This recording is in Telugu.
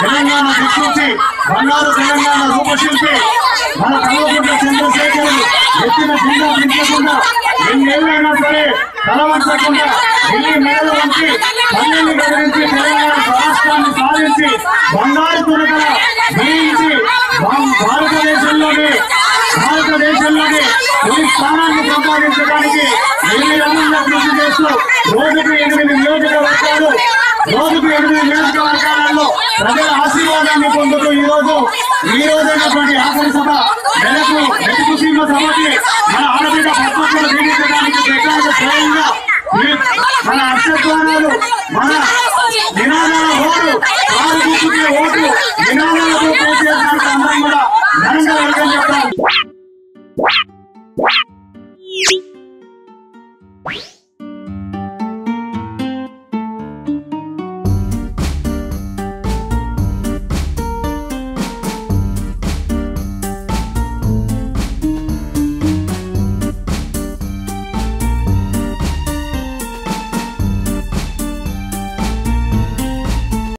తెలంగాణ సృష్టించి బంగారు తెలంగాణ రూపశిల్పి మన కల్వకుంట్ల చంద్రశేఖరుడు ఎత్తిన జెండా దించకుండా ఎన్నేళ్ళైనా సరే తలవంచకుండా ఢిల్లీ మేడలు వంచి పన్నెండు గదిలించి తెలంగాణ రాష్ట్రాన్ని సాధించి బంగారు తునకల జయించి భా- భారతదేశంలోనే భారతదేశంలోనే ఈ స్థానాన్ని సంపాదించడానికి ఎన్ని రకంగా కృషి చేస్తూ రోజుకు ఎనిమిది నియోజకవర్గాలు రోజుకు ఎనిమిది నియోజకవర్గాలలో ప్రజల ఆశీర్వాదాన్ని పొందుతూ ఈ రోజు ఈ రోజైనటువంటి ఆఖరి సభ నెలకు నెలకు సీమ సభకి మన ఆడబిడ్డ పద్మకులు దీవించడానికి ప్రజలకు స్వయంగా ఈ మన అక్షద్వారాలు మన